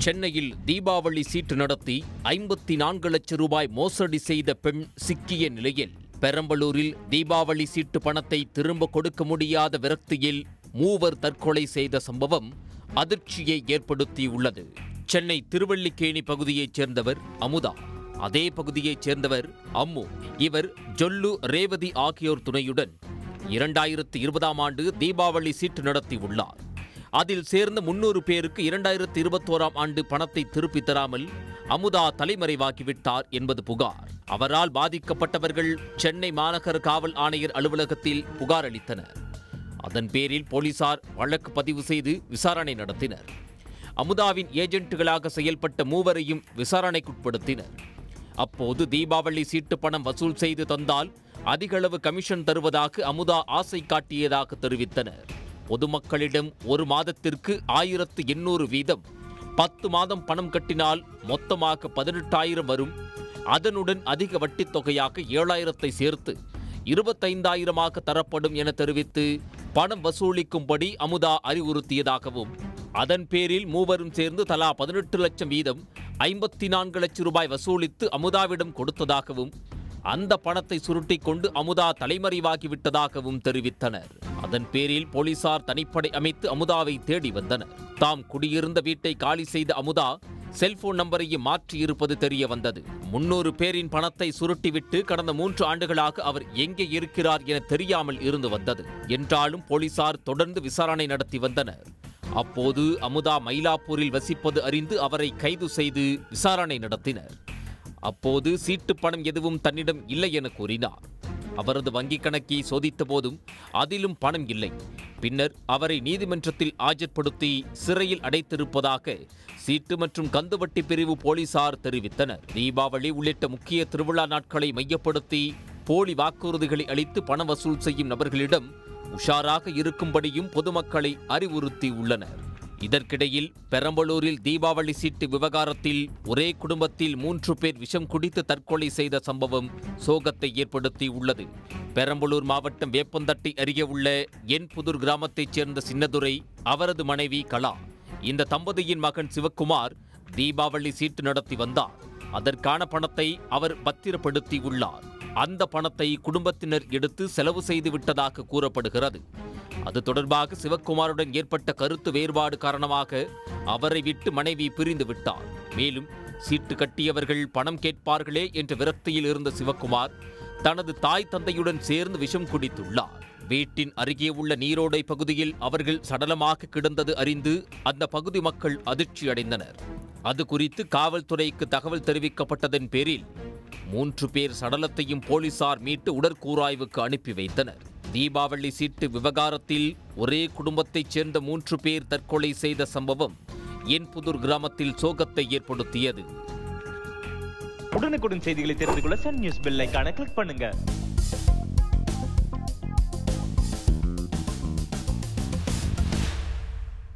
சென்னையில் தீபாவளி சீட்டு நடத்தி ஐம்பத்தி நான்கு லட்சம் ரூபாய் மோசடி செய்த பெண் சிக்கிய நிலையில் பெரம்பலூரில் தீபாவளி சீட்டு பணத்தை திரும்ப கொடுக்க முடியாத விரக்தியில் மூவர் தற்கொலை செய்த சம்பவம் அதிர்ச்சியை ஏற்படுத்தியுள்ளது சென்னை திருவல்லிக்கேணி பகுதியைச் சேர்ந்தவர் அமுதா அதே பகுதியைச் சேர்ந்தவர் அம்மு இவர் ஜொல்லு ரேவதி ஆகியோர் துணையுடன் இரண்டாயிரத்து இருபதாம் ஆண்டு தீபாவளி சீட்டு நடத்தியுள்ளார் அதில் சேர்ந்த முன்னூறு பேருக்கு இரண்டாயிரத்து இருபத்தோராம் ஆண்டு பணத்தை திருப்பித் தராமல் அமுதா தலைமறைவாகிவிட்டார் என்பது புகார் அவரால் பாதிக்கப்பட்டவர்கள் சென்னை மாநகர காவல் ஆணையர் அலுவலகத்தில் புகார் அளித்தனர் அதன் பேரில் போலீசார் வழக்கு பதிவு செய்து விசாரணை நடத்தினர் அமுதாவின் ஏஜென்ட்டுகளாக செயல்பட்ட மூவரையும் விசாரணைக்குட்படுத்தினர் அப்போது தீபாவளி சீட்டு பணம் வசூல் செய்து தந்தால் அதிகளவு கமிஷன் தருவதாக அமுதா ஆசை காட்டியதாக தெரிவித்தனர் பொதுமக்களிடம் ஒரு மாதத்திற்கு ஆயிரத்து எண்ணூறு வீதம் பத்து மாதம் பணம் கட்டினால் மொத்தமாக பதினெட்டாயிரம் வரும் அதனுடன் அதிக வட்டித் தொகையாக ஏழாயிரத்தை சேர்த்து இருபத்தைந்தாயிரமாக தரப்படும் என தெரிவித்து பணம் வசூலிக்கும்படி அமுதா அறிவுறுத்தியதாகவும் அதன் பேரில் மூவரும் சேர்ந்து தலா பதினெட்டு லட்சம் வீதம் ஐம்பத்தி நான்கு லட்சம் ரூபாய் வசூலித்து அமுதாவிடம் கொடுத்ததாகவும் அந்த பணத்தை சுருட்டிக் கொண்டு அமுதா தலைமறைவாகி விட்டதாகவும் தெரிவித்தனர் அதன் பேரில் போலீசார் தனிப்படை அமைத்து அமுதாவை தேடி வந்தனர் தாம் குடியிருந்த வீட்டை காலி செய்த அமுதா செல்போன் நம்பரையும் மாற்றியிருப்பது தெரிய வந்தது முன்னூறு பேரின் பணத்தை சுருட்டிவிட்டு கடந்த மூன்று ஆண்டுகளாக அவர் எங்கே இருக்கிறார் என தெரியாமல் இருந்து வந்தது என்றாலும் போலீசார் தொடர்ந்து விசாரணை நடத்தி வந்தனர் அப்போது அமுதா மயிலாப்பூரில் வசிப்பது அறிந்து அவரை கைது செய்து விசாரணை நடத்தினர் அப்போது சீட்டு பணம் எதுவும் தன்னிடம் இல்லை என கூறினார் அவரது வங்கிக் கணக்கை சோதித்த போதும் அதிலும் பணம் இல்லை பின்னர் அவரை நீதிமன்றத்தில் ஆஜர்படுத்தி சிறையில் அடைத்திருப்பதாக சீட்டு மற்றும் கந்துவட்டி பிரிவு போலீசார் தெரிவித்தனர் தீபாவளி உள்ளிட்ட முக்கிய திருவிழா நாட்களை மையப்படுத்தி போலி வாக்குறுதிகளை அளித்து பண வசூல் செய்யும் நபர்களிடம் உஷாராக இருக்கும்படியும் பொதுமக்களை அறிவுறுத்தியுள்ளனர் இதற்கிடையில் பெரம்பலூரில் தீபாவளி சீட்டு விவகாரத்தில் ஒரே குடும்பத்தில் மூன்று பேர் விஷம் குடித்து தற்கொலை செய்த சம்பவம் சோகத்தை ஏற்படுத்தியுள்ளது பெரம்பலூர் மாவட்டம் வேப்பந்தட்டை அருகே உள்ள என் புதூர் கிராமத்தைச் சேர்ந்த சின்னதுரை அவரது மனைவி கலா இந்த தம்பதியின் மகன் சிவக்குமார் தீபாவளி சீட்டு நடத்தி வந்தார் அதற்கான பணத்தை அவர் பத்திரப்படுத்தி உள்ளார் அந்த பணத்தை குடும்பத்தினர் எடுத்து செலவு செய்து விட்டதாக கூறப்படுகிறது அது தொடர்பாக சிவக்குமாருடன் ஏற்பட்ட கருத்து வேறுபாடு காரணமாக அவரை விட்டு மனைவி பிரிந்து விட்டார் மேலும் சீட்டு கட்டியவர்கள் பணம் கேட்பார்களே என்ற விரக்தியில் இருந்த சிவக்குமார் தனது தாய் தந்தையுடன் சேர்ந்து விஷம் குடித்துள்ளார் வீட்டின் அருகே உள்ள நீரோடை பகுதியில் அவர்கள் சடலமாக கிடந்தது அறிந்து அந்த பகுதி மக்கள் அதிர்ச்சி அடைந்தனர் அது குறித்து காவல்துறைக்கு தகவல் தெரிவிக்கப்பட்டதன் பேரில் மூன்று பேர் சடலத்தையும் போலீசார் மீட்டு உடற்கூராய்வுக்கு அனுப்பி வைத்தனர் தீபாவளி சீட்டு விவகாரத்தில் ஒரே குடும்பத்தைச் சேர்ந்த மூன்று பேர் தற்கொலை செய்த சம்பவம் என்புதூர் கிராமத்தில் சோகத்தை ஏற்படுத்தியது உடனுக்குடன் செய்திகளை தெரிந்து கொள்ள சன் நியூஸ் பெல் ஐகானை கிளிக் பண்ணுங்க